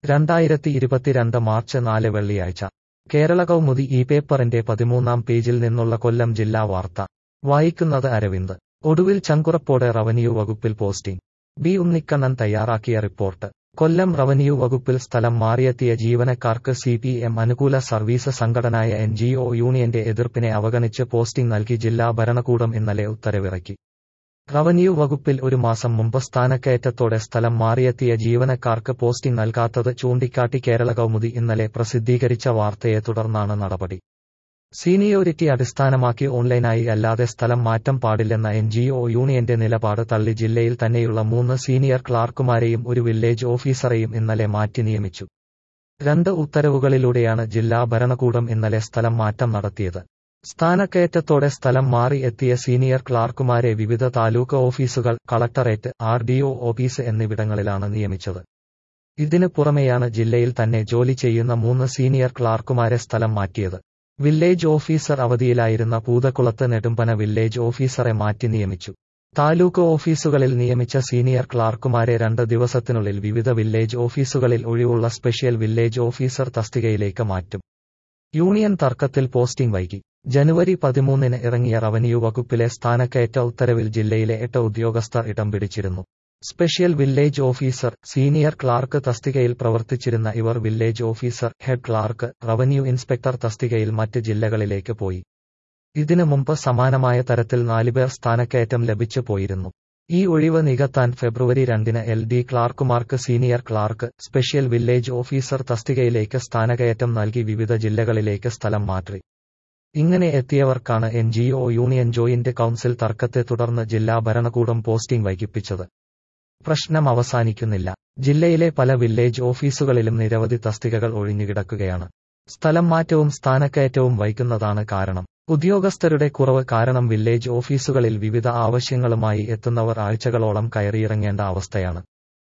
രണ്ടായിരത്തി ഇരുപത്തിരണ്ട് മാർച്ച് നാല് വെള്ളിയാഴ്ച കേരള കൗമുദി ഈ പേപ്പറിന്റെ പതിമൂന്നാം പേജിൽ നിന്നുള്ള കൊല്ലം ജില്ലാ വാർത്ത വായിക്കുന്നത് അരവിന്ദ് ഒടുവിൽ ചങ്കുറപ്പോടെ റവന്യൂ വകുപ്പിൽ പോസ്റ്റിംഗ് ബി ഉണ്ണിക്കണ്ണൻ തയ്യാറാക്കിയ റിപ്പോർട്ട് കൊല്ലം റവന്യൂ വകുപ്പിൽ സ്ഥലം മാറിയെത്തിയ ജീവനക്കാർക്ക് സി പി എം അനുകൂല സർവീസ് സംഘടനായ എൻ ജി ഒ യൂണിയന്റെ എതിർപ്പിനെ അവഗണിച്ച് പോസ്റ്റിംഗ് നൽകി ജില്ലാ ഭരണകൂടം ഇന്നലെ ഉത്തരവിറക്കി റവന്യൂ വകുപ്പിൽ ഒരു മാസം മുമ്പ് സ്ഥാനക്കയറ്റത്തോടെ സ്ഥലം മാറിയെത്തിയ ജീവനക്കാർക്ക് പോസ്റ്റിംഗ് നൽകാത്തത് ചൂണ്ടിക്കാട്ടി കേരള കൗമുദി ഇന്നലെ പ്രസിദ്ധീകരിച്ച വാർത്തയെ തുടർന്നാണ് നടപടി സീനിയോരിറ്റി അടിസ്ഥാനമാക്കി ഓൺലൈനായി അല്ലാതെ സ്ഥലം മാറ്റം പാടില്ലെന്ന എൻ ജി ഒ യൂണിയന്റെ നിലപാട് തള്ളി ജില്ലയിൽ തന്നെയുള്ള മൂന്ന് സീനിയർ ക്ലാർക്കുമാരെയും ഒരു വില്ലേജ് ഓഫീസറെയും ഇന്നലെ മാറ്റി നിയമിച്ചു രണ്ട് ഉത്തരവുകളിലൂടെയാണ് ജില്ലാ ഭരണകൂടം ഇന്നലെ സ്ഥലം മാറ്റം നടത്തിയത് സ്ഥാനക്കയറ്റത്തോടെ സ്ഥലം മാറി എത്തിയ സീനിയർ ക്ലാർക്കുമാരെ വിവിധ താലൂക്ക് ഓഫീസുകൾ collectorate R D O office എന്നിവിടങ്ങളിലാണ് നിയമിച്ചത് ഇതിനു പുറമെയാണ് ജില്ലയിൽ തന്നെ ജോലി ചെയ്യുന്ന മൂന്ന് സീനിയർ ക്ലാർക്കുമാരെ സ്ഥലം മാറ്റിയത് വില്ലേജ് ഓഫീസർ അവധിയിലായിരുന്ന പൂതക്കുളത്ത് നെടുമ്പന വില്ലേജ് ഓഫീസറെ മാറ്റി നിയമിച്ചു താലൂക്ക് ഓഫീസുകളിൽ നിയമിച്ച സീനിയർ ക്ലാർക്കുമാരെ രണ്ട് ദിവസത്തിനുള്ളിൽ വിവിധ വില്ലേജ് ഓഫീസുകളിൽ ഒഴിവുള്ള സ്പെഷ്യൽ വില്ലേജ് ഓഫീസർ തസ്തികയിലേക്ക് മാറ്റും യൂണിയൻ തർക്കത്തിൽ പോസ്റ്റിംഗ് വൈകി ജനുവരി പതിമൂന്നിന് ഇറങ്ങിയ റവന്യൂ വകുപ്പിലെ സ്ഥാനക്കയറ്റ ഉത്തരവിൽ ജില്ലയിലെ എട്ട് ഉദ്യോഗസ്ഥർ ഇടം പിടിച്ചിരുന്നു special village officer senior clerk തസ്തികയിൽ പ്രവർത്തിച്ചിരുന്ന ഇവർ village officer head clerk revenue inspector തസ്തികയിൽ മറ്റ് ജില്ലകളിലേക്ക് പോയി ഇതിനു മുമ്പ് സമാനമായ തരത്തിൽ നാലുപേർ സ്ഥാനക്കയറ്റം ലഭിച്ചു പോയിരുന്നു ഈ ഒഴിവ് നികത്താൻ ഫെബ്രുവരി രണ്ടിന് എൽ ഡി ക്ലാർക്കുമാർക്ക് senior clerk special village officer തസ്തികയിലേക്ക് സ്ഥാനകയറ്റം നൽകി വിവിധ ജില്ലകളിലേക്ക് സ്ഥലം മാറ്റി ഇങ്ങനെ എത്തിയവർക്കാണ് N G O union joint council തർക്കത്തെ തുടർന്ന് ജില്ലാ ഭരണകൂടം പോസ്റ്റിംഗ് വൈകിപ്പിച്ചത് പ്രശ്നം അവസാനിക്കുന്നില്ല ജില്ലയിലെ പല വില്ലേജ് ഓഫീസുകളിലും നിരവധി തസ്തികകൾ ഒഴിഞ്ഞുകിടക്കുകയാണ് സ്ഥലം മാറ്റവും സ്ഥാനക്കയറ്റവും വൈകുന്നതാണ് കാരണം ഉദ്യോഗസ്ഥരുടെ കുറവ് കാരണം വില്ലേജ് ഓഫീസുകളിൽ വിവിധ ആവശ്യങ്ങളുമായി എത്തുന്നവർ ആഴ്ചകളോളം കയറിയിറങ്ങേണ്ട അവസ്ഥയാണ്